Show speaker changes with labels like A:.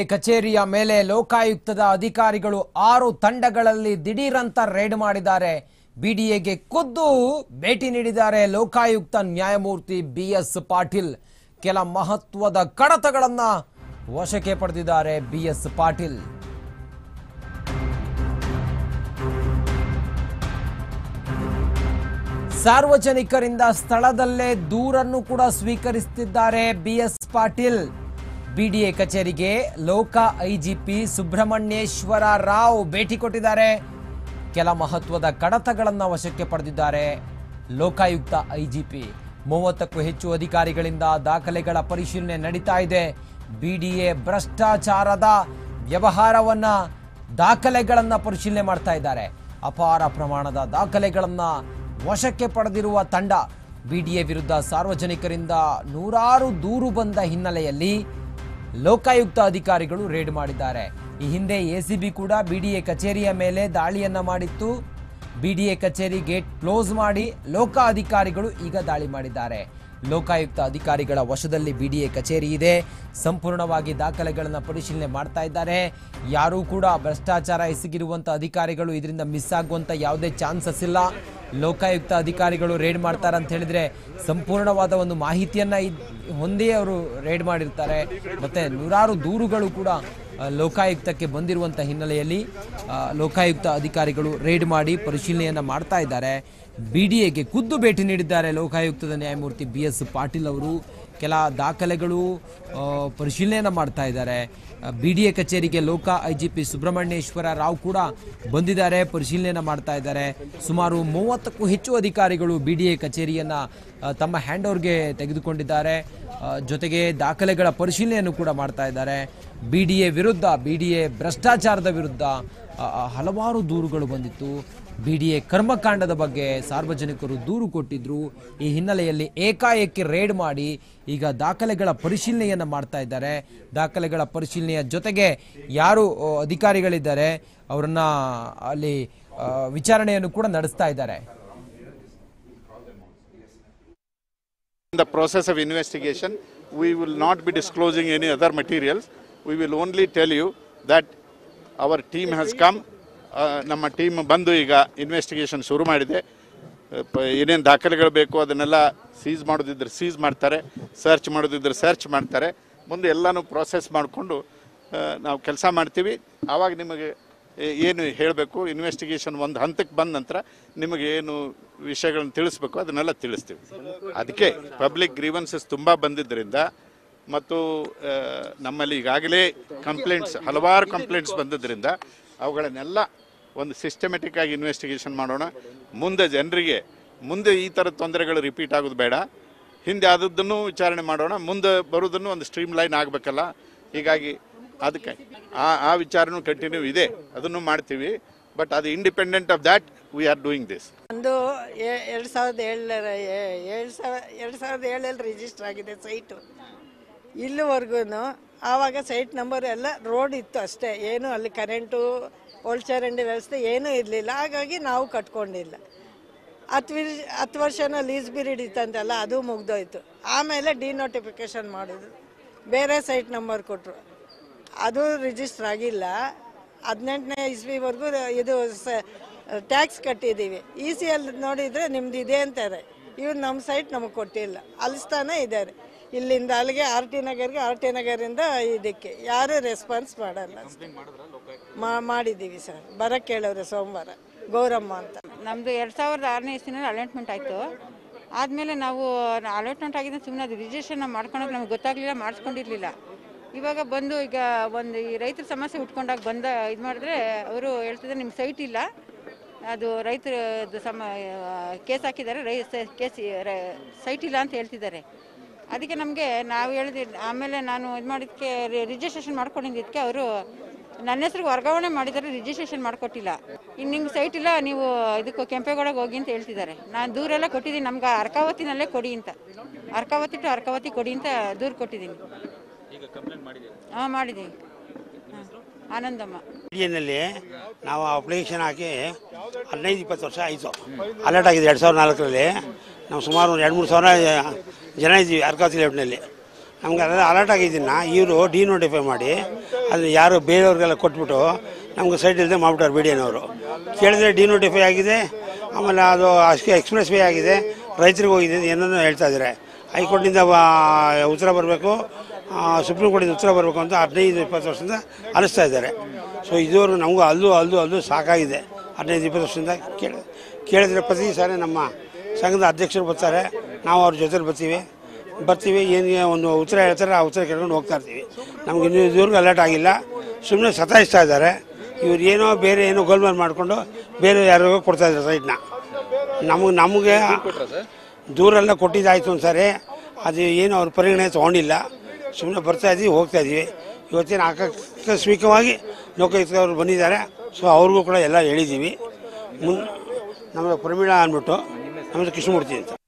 A: ಕಚೇರಿಯ ಮೇಲೆ ಲೋಕಾಯುಕ್ತದ ಅಧಿಕಾರಿಗಳು ಆರು ತಂಡಗಳಲ್ಲಿ ದಿಢೀರಂತ ರೇಡ್ ಮಾಡಿದ್ದಾರೆ ಬಿಡಿಎಗೆ ಖುದ್ದು ಭೇಟಿ ನೀಡಿದ್ದಾರೆ ಲೋಕಾಯುಕ್ತ ನ್ಯಾಯಮೂರ್ತಿ ಬಿ ಎಸ್ ಪಾಟೀಲ್ ಕೆಲ ಮಹತ್ವದ ಕಡತಗಳನ್ನ ವಶಕ್ಕೆ ಪಡೆದಿದ್ದಾರೆ ಬಿ ಎಸ್ ಪಾಟೀಲ್ ಸಾರ್ವಜನಿಕರಿಂದ ಸ್ಥಳದಲ್ಲೇ ದೂರನ್ನು ಕೂಡ ಸ್ವೀಕರಿಸುತ್ತಿದ್ದಾರೆ ಬಿಎಸ್ ಪಾಟೀಲ್ ಬಿಡಿಎ ಕಚೇರಿಗೆ ಲೋಕ ಐಜಿಪಿ ಸುಬ್ರಹ್ಮಣ್ಯೇಶ್ವರ ರಾವ್ ಭೇಟಿ ಕೊಟ್ಟಿದ್ದಾರೆ ಕೆಲ ಮಹತ್ವದ ಕಡತಗಳನ್ನು ವಶಕ್ಕೆ ಪಡೆದಿದ್ದಾರೆ ಲೋಕಾಯುಕ್ತ ಐಜಿಪಿ ಮೂವತ್ತಕ್ಕೂ ಹೆಚ್ಚು ಅಧಿಕಾರಿಗಳಿಂದ ದಾಖಲೆಗಳ ಪರಿಶೀಲನೆ ನಡೀತಾ ಇದೆ ಬಿಡಿಎ ಭ್ರಷ್ಟಾಚಾರದ ವ್ಯವಹಾರವನ್ನ ದಾಖಲೆಗಳನ್ನ ಪರಿಶೀಲನೆ ಮಾಡ್ತಾ ಇದ್ದಾರೆ ಅಪಾರ ಪ್ರಮಾಣದ ದಾಖಲೆಗಳನ್ನ ವಶಕ್ಕೆ ಪಡೆದಿರುವ ತಂಡ ಬಿಡಿಎ ವಿರುದ್ಧ ಸಾರ್ವಜನಿಕರಿಂದ ನೂರಾರು ದೂರು ಬಂದ ಹಿನ್ನೆಲೆಯಲ್ಲಿ ಲೋಕಾಯುಕ್ತ ಅಧಿಕಾರಿಗಳು ರೇಡ್ ಮಾಡಿದ್ದಾರೆ ಈ ಹಿಂದೆ ಎಸಿಬಿ ಕೂಡ ಬಿಡಿಎ ಕಚೇರಿಯ ಮೇಲೆ ದಾಳಿಯನ್ನ ಮಾಡಿತ್ತು ಬಿಡಿಎ ಕಚೇರಿ ಗೇಟ್ ಕ್ಲೋಸ್ ಮಾಡಿ ಲೋಕ ಅಧಿಕಾರಿಗಳು ಈಗ ದಾಳಿ ಮಾಡಿದ್ದಾರೆ ಲೋಕಾಯುಕ್ತ ಅಧಿಕಾರಿಗಳ ವಶದಲ್ಲಿ ಬಿಡಿಎ ಕಚೇರಿ ಇದೆ ಸಂಪೂರ್ಣವಾಗಿ ದಾಖಲೆಗಳನ್ನು ಪರಿಶೀಲನೆ ಮಾಡ್ತಾ ಇದ್ದಾರೆ ಯಾರೂ ಕೂಡ ಭ್ರಷ್ಟಾಚಾರ ಎಸಗಿರುವಂಥ ಅಧಿಕಾರಿಗಳು ಇದರಿಂದ ಮಿಸ್ ಆಗುವಂಥ ಯಾವುದೇ ಚಾನ್ಸಸ್ ಇಲ್ಲ ಲೋಕಾಯುಕ್ತ ಅಧಿಕಾರಿಗಳು ರೇಡ್ ಮಾಡ್ತಾರೆ ಅಂತ ಹೇಳಿದ್ರೆ ಸಂಪೂರ್ಣವಾದ ಒಂದು ಮಾಹಿತಿಯನ್ನ ಇದ್- ಹೊಂದಿ ಅವರು ರೇಡ್ ಮಾಡಿರ್ತಾರೆ ಮತ್ತೆ ನೂರಾರು ದೂರುಗಳು ಕೂಡ ಆ, ಲೋಕಾಯುಕ್ತಕ್ಕೆ ಬಂದಿರುವಂಥ ಹಿನ್ನೆಲೆಯಲ್ಲಿ ಆ, ಲೋಕಾಯುಕ್ತ ಅಧಿಕಾರಿಗಳು ರೇಡ್ ಮಾಡಿ ಪರಿಶೀಲನೆಯನ್ನ ಮಾಡ್ತಾ ಇದ್ದಾರೆ ಬಿಡಿಎಗೆ ಖುದ್ದು ಭೇಟಿ ನೀಡಿದ್ದಾರೆ ಲೋಕಾಯುಕ್ತದ ನ್ಯಾಯಮೂರ್ತಿ ಬಿ ಎಸ್ ಪಾಟೀಲ್ ಅವರು ಕೆಲ ದಾಖಲೆಗಳು ಆ, ಪರಿಶೀಲನೆಯನ್ನ ಮಾಡ್ತಾ ಇದ್ದಾರೆ ಬಿ ಡಿ ಎ ಕಚೇರಿಗೆ ಲೋಕ I G P Subrahmanyeshwara Rao ಕೂಡ ಬಂದಿದ್ದಾರೆ ಪರಿಶೀಲನೆಯನ್ನ ಮಾಡ್ತಾ ಇದ್ದಾರೆ ಸುಮಾರು ಮೂವತ್ತಕ್ಕೂ ಹೆಚ್ಚು ಅಧಿಕಾರಿಗಳು ಬಿ ಡಿ ಎ ಕಚೇರಿಯನ್ನ ಆ, ತಮ್ಮ ಹ್ಯಾಂಡ್ ಓವರ್ಗೆ ತೆಗೆದುಕೊಂಡಿದ್ದಾರೆ ಆ, ಜೊತೆಗೆ ದಾಖಲೆಗಳ ಪರಿಶೀಲನೆಯನ್ನು ಕೂಡ ಮಾಡ್ತಾ ಇದ್ದಾರೆ ಬಿ ಡಿ ಎ ವಿರುದ್ಧ ಬಿ ಡಿ ಎ ಭ್ರಷ್ಟಾಚಾರದ ವಿರುದ್ಧ ಆ, ಆ, ಹಲವಾರು ದೂರುಗಳು ಬಂದಿತ್ತು ಬಿ ಡಿ ಎ ಕರ್ಮಕಾಂಡದ ಬಗ್ಗೆ ಸಾರ್ವಜನಿಕರು ದೂರು ಕೊಟ್ಟಿದ್ರು ಈ ಹಿನ್ನೆಲೆಯಲ್ಲಿ ಏಕಾಏಕಿ ರೇಡ್ ಮಾಡಿ ಈಗ ದಾಖಲೆಗಳ ಪರಿಶೀಲನೆಯನ್ನು ಮಾಡ್ತಾ ಇದ್ದಾರೆ ದಾಖಲೆಗಳ ಪರಿಶೀಲನೆಯ ಜೊತೆಗೆ ಯಾರು ಆ, ಅಧಿಕಾರಿಗಳಿದ್ದಾರೆ ಅವರನ್ನ ಅಲ್ಲಿ ಆ, ವಿಚಾರಣೆಯನ್ನು ಕೂಡ ನಡೆಸ್ತಾ ಇದ್ದಾರೆ
B: In the process of investigation, we will not be disclosing any other materials. We will only tell you that our team has come. ಆ, ನಮ್ಮ ಟೀಮ್ ಬಂದು ಈಗ ಇನ್ವೆಸ್ಟಿಗೇಷನ್ ಶುರು ಮಾಡಿದೆ ಪ- ಏನೇನು ದಾಖಲೆಗಳು ಬೇಕು ಅದನ್ನೆಲ್ಲ ಸೀಸ್ ಮಾಡೋದಿದ್ರೆ ಸೀಸ್ ಮಾಡ್ತಾರೆ ಸರ್ಚ್ ಮಾಡೋದಿದ್ರೆ ಸರ್ಚ್ ಮಾಡ್ತಾರೆ ಮುಂದೆ ಎಲ್ಲನೂ ಪ್ರಾಸೆಸ್ ಮಾಡಿಕೊಂಡು ನಾವು ಕೆಲಸ ಮಾಡ್ತೀವಿ ಆವಾಗ ನಿಮಗೆ ಏ- ಏನು ಹೇಳಬೇಕು ಇನ್ವೆಸ್ಟಿಗೇಷನ್ ಒಂದು ಹಂತಕ್ಕೆ ಬಂದ ನಂತರ ನಿಮಗೆ ಏನು ವಿಷಯಗಳನ್ನು ತಿಳಿಸ್ಬೇಕು ಅದನ್ನೆಲ್ಲ ತಿಳಿಸ್ತೀವಿ ಅದಕ್ಕೆ ಪಬ್ಲಿಕ್ ಗ್ರೀವನ್ಸಸ್ ತುಂಬ ಬಂದಿದ್ದರಿಂದ ಮತ್ತು ಆ, ನಮ್ಮಲ್ಲಿ ಈಗಾಗಲೇ ಕಂಪ್ಲೇಂಟ್ಸ್ ಹಲವಾರು ಕಂಪ್ಲೇಂಟ್ಸ್ ಬಂದಿದ್ದರಿಂದ ಅವುಗಳನ್ನೆಲ್ಲ ಒಂದು ಸಿಸ್ಟಮೆಟಿಕ್ ಆಗಿ ಇನ್ವೆಸ್ಟಿಗೇಷನ್ ಮಾಡೋಣ ಮುಂದೆ ಜನರಿಗೆ ಮುಂದೆ ಈ ಥರದ ತೊಂದರೆಗಳು ರಿಪೀಟ್ ಆಗೋದು ಬೇಡ ಹಿಂದೆ ಆದದ್ದನ್ನು ವಿಚಾರಣೆ ಮಾಡೋಣ ಮುಂದೆ ಬರೋದನ್ನು ಒಂದು ಸ್ಟ್ರೀಮ್ ಲೈನ್ ಆಗಬೇಕಲ್ಲ ಹೀಗಾಗಿ ಅದಕ್ಕೆ ಆ ಆ ವಿಚಾರನೂ ಕಂಟಿನ್ಯೂ ಇದೆ ಅದನ್ನು ಮಾಡ್ತೀವಿ ಬಟ್ ಅದು independent of that we are doing this
C: ಒಂದು ಎ- ಎರಡು ಸಾವಿರದ ಏಳರ ಎರಡು ಸಾವಿರ ಎರಡು ಸಾವಿರದ ಏಳರಲ್ಲಿ ರಿಜಿಸ್ಟರ್ ಆಗಿದೆ ಸೈಟು ಇಲ್ಲಿವರೆಗೂ ಆವಾಗ ಸೈಟ್ ನಂಬರ್ ಎಲ್ಲ ರೋಡ್ ಇತ್ತು ಅಷ್ಟೇ ಏನು ಅಲ್ಲಿ ಕರೆಂಟು ಒಳಚರಂಡಿ ವ್ಯವಸ್ಥೆ ಏನೂ ಇರಲಿಲ್ಲ ಹಾಗಾಗಿ ನಾವು ಕಟ್ಕೊಂಡಿಲ್ಲ ಹತ್ತು ವಿರ್ ಹತ್ತು ವರ್ಷನ ಲೀಸ್ ಪೀರಿಯಡ್ ಇತ್ತಂತಲ್ಲ ಅದು ಮುಗ್ದೋಯ್ತು ಆಮೇಲೆ ಡಿನೋಟಿಫಿಕೇಶನ್ ಮಾಡಿದ್ರು ಬೇರೆ ಸೈಟ್ ನಂಬರ್ ಕೊಟ್ಟರು ಅದು ರಿಜಿಸ್ಟರ್ ಆಗಿಲ್ಲ ಹದಿನೆಂಟನೇ ಇಸ್ವಿವರೆಗೂ ಇದು ಟ್ಯಾಕ್ಸ್ ಕಟ್ಟಿದ್ದೀವಿ ಇ ಸಿ ಎಲ್ ನೋಡಿದರೆ ನಿಮ್ದು ಇದೆ ಅಂತಾರೆ ಇವ್ರು ನಮ್ಮ ಸೈಟ್ ನಮಗೆ ಕೊಟ್ಟಿಲ್ಲ ಅಲಿಸ್ತಾನೆ ಇದ್ದಾರೆ ಇಲ್ಲಿಂದ ಅಲ್ಲಿಗೆ ಆರ್ ಟಿ ನಗರ್ಗೆ ಆರ್ ಟಿ ನಗರಿಂದ ಇದಕ್ಕೆ ಯಾರೂ ರೆಸ್ಪಾನ್ಸ್ ಮಾಡಲ್ಲ ಮಾ ಮಾಡಿದ್ದೀವಿ ಸರ್ ಬರಕ್ಕೆ ಕೇಳವ್ರೆ ಸೋಮವಾರ ಗೌರಮ್ಮ ಅಂತ
D: ನಮ್ಮದು ಎರಡು ಸಾವಿರದ ಆರನೇ ಇಸ್ವಿನಲ್ಲಿ ಅಲಾಟ್ಮೆಂಟ್ ಆಯಿತು ಆದಮೇಲೆ ನಾವು ಅಲಾಟ್ಮೆಂಟ್ ಆಗಿದೆ ಸುಮ್ಮನೆ ಅದು ರಿಜಿಸ್ಟ್ರೇಷನ್ ಮಾಡ್ಕೊಳಕ್ಕೆ ನಮ್ಗೆ ಗೊತ್ತಾಗಲಿಲ್ಲ ಮಾಡಿಸ್ಕೊಂಡಿರಲಿಲ್ಲ ಇವಾಗ ಬಂದು ಈಗ ಒಂದು ಈ ರೈತರ ಸಮಸ್ಯೆ ಉಟ್ಕೊಂಡಾಗ ಬಂದ ಇದು ಮಾಡಿದ್ರೆ ಅವರು ಹೇಳ್ತಿದ್ದಾರೆ ನಿಮ್ಮ ಸೈಟ್ ಇಲ್ಲ ಅದು ರೈತರ ಸಮ ಕೇಸ್ ಹಾಕಿದ್ದಾರೆ ರೈ ಕೇಸ್ ಸೈಟ್ ಇಲ್ಲ ಅಂತ ಹೇಳ್ತಿದ್ದಾರೆ ಅದಕ್ಕೆ ನಮಗೆ ನಾವು ಹೇಳಿದ್ವಿ ಆಮೇಲೆ ನಾನು ಇದು ಮಾಡಿದ್ದಕ್ಕೆ ರಿಜಿಸ್ಟ್ರೇಷನ್ ಮಾಡ್ಕೊಂಡಿದ್ದಕ್ಕೆ ಅವರು ನನ್ನ ಹೆಸ್ರಿಗೆ ವರ್ಗಾವಣೆ ಮಾಡಿದ್ದಾರೆ ರಿಜಿಸ್ಟ್ರೇಷನ್ ಮಾಡಿಕೊಟ್ಟಿಲ್ಲ ಇನ್ನು ನಿಮ್ಗೆ ಸೈಟ್ ಇಲ್ಲ ನೀವು ಇದಕ್ಕೆ ಕೆಂಪೇಗೌಡಗೆ ಹೋಗಿ ಅಂತ ಹೇಳ್ತಿದ್ದಾರೆ ನಾನು ದೂರೆಲ್ಲ ಕೊಟ್ಟಿದ್ದೀನಿ ನಮ್ಗೆ ಅರ್ಕಾವತಿನಲ್ಲೇ ಕೊಡಿ ಅಂತ ಅರ್ಕಾವತಿ ಟು ಅರ್ಕಾವತಿ ಕೊಡಿ ಅಂತ ದೂರು ಕೊಟ್ಟಿದ್ದೀನಿ ಹಾಂ ಮಾಡಿದ್ದೀವಿ ಹಾಂ ಆನಂದಮ್ಮ
E: ನಲ್ಲಿ ನಾವು ಅಪ್ಲಿಕೇಶನ್ ಹಾಕಿ ಹದಿನೈದು ಇಪ್ಪತ್ತು ವರ್ಷ ಆಯಿತು ಅಲರ್ಟ್ ಆಗಿದೆ ಎರಡು ಸಾವಿರದ ನಾಲ್ಕರಲ್ಲಿ ನಾವು ಸುಮಾರು ಒಂದು ಎರಡು ಮೂರು ಸಾವಿರ ಜನ ಇದ್ದೀವಿ ಅರ್ಕಾವತಿ ಲೇಔಟ್ನಲ್ಲಿ ನಮ್ಗೆ ಅದೆಲ್ಲ ಅಲರ್ಟ್ ಆಗಿದ್ದನ್ನು ಇವರು ಡಿನೋಟಿಫೈ ಮಾಡಿ ಅದು ಯಾರು ಬೇರೆಯವ್ರಿಗೆಲ್ಲ ಕೊಟ್ಬಿಟ್ಟು ನಮ್ಗೆ ಸೈಟ್ ಇಲ್ಲದೆ ಮಾಡ್ಬಿಟ್ಟಾರೆ ಬಿ ಡಿ ಎನವರು ಕೇಳಿದ್ರೆ ಡಿನೋಟಿಫೈ ಆಗಿದೆ ಆಮೇಲೆ ಅದು ಅಷ್ಟೇ ಎಕ್ಸ್ಪ್ರೆಸ್ ವೇ ಆಗಿದೆ ರೈತರಿಗೆ ಹೋಗಿದೆ ಏನೋ ಹೇಳ್ತಾ ಇದ್ದಾರೆ ಹೈಕೋರ್ಟಿಂದ ವಾ- ಉತ್ತರ ಬರಬೇಕು ಸುಪ್ರೀಂ ಕೋರ್ಟಿಂದ ಉತ್ತರ ಬರಬೇಕು ಅಂತ ಹದಿನೈದು ಇಪ್ಪತ್ತು ವರ್ಷದಿಂದ ಅನಿಸ್ತಾ ಇದ್ದಾರೆ ಸೊ ಇದುವರೆಗೂ ನಮಗೂ ಅಲ್ಲೂ ಅಲ್ಲೂ ಅಲ್ಲೂ ಸಾಕಾಗಿದೆ ಹದಿನೈದು ಇಪ್ಪತ್ತು ವರ್ಷದಿಂದ ಕೇಳ ಕೇಳಿದ್ರೆ ಪ್ರತಿ ಸಾರಿ ನಮ್ಮ ಸಂಘದ ಅಧ್ಯಕ್ಷರು ಬರ್ತಾರೆ ನಾವು ಅವ್ರ ಜೊತೆಲಿ ಬರ್ತೀವಿ ಬರ್ತೀವಿ ಏನಿಗೆ ಒಂದು ಉತ್ತರ ಹೇಳ್ತಾರೆ ಆ ಉತ್ತರ ಕೇಳ್ಕೊಂಡು ಹೋಗ್ತಾ ಇರ್ತೀವಿ ನಮ್ಗೆ ಇನ್ನೂ ಇದುವರೆಗೂ ಅಲರ್ಟ್ ಆಗಿಲ್ಲ ಸುಮ್ಮನೆ ಸತಾಯಿಸ್ತಾ ಇದ್ದಾರೆ ಇವ್ರು ಏನೋ ಬೇರೆ ಏನೋ ಗೋಲ್ಮಾಲ್ ಮಾಡಿಕೊಂಡು ಬೇರೆ ಯಾರಿಗೋ ಕೊಡ್ತಾ ಇದ್ದಾರೆ ಸೈಟ್ನ ನಮಗೆ ನಮಗೆ ದೂರೆಲ್ಲ ಕೊಟ್ಟಿದ್ದಾಯ್ತು ಒಂದು ಸಾರಿ ಅದು ಏನು ಅವ್ರ ಪರಿಗಣನೆ ತೊಗೊಂಡಿಲ್ಲ ಸುಮ್ಮನೆ ಬರ್ತಾ ಇದ್ದೀವಿ ಹೋಗ್ತಾ ಇದ್ದೀವಿ ಇವತ್ತೇನು ಆಕಸ್ಮಿಕವಾಗಿ ಲೋಕಾಯುಕ್ತವ್ರು ಬಂದಿದ್ದಾರೆ ಸೊ ಅವ್ರಿಗೂ ಕೂಡ ಎಲ್ಲ ಹೇಳಿದ್ದೀವಿ ಮುನ್ ನಮ್ಮದು ಪ್ರಮೀಳಾ ಅಂದ್ಬಿಟ್ಟು ನಮ್ಮದು ಕೃಷ್ಣಮೂರ್ತಿ ಅಂತ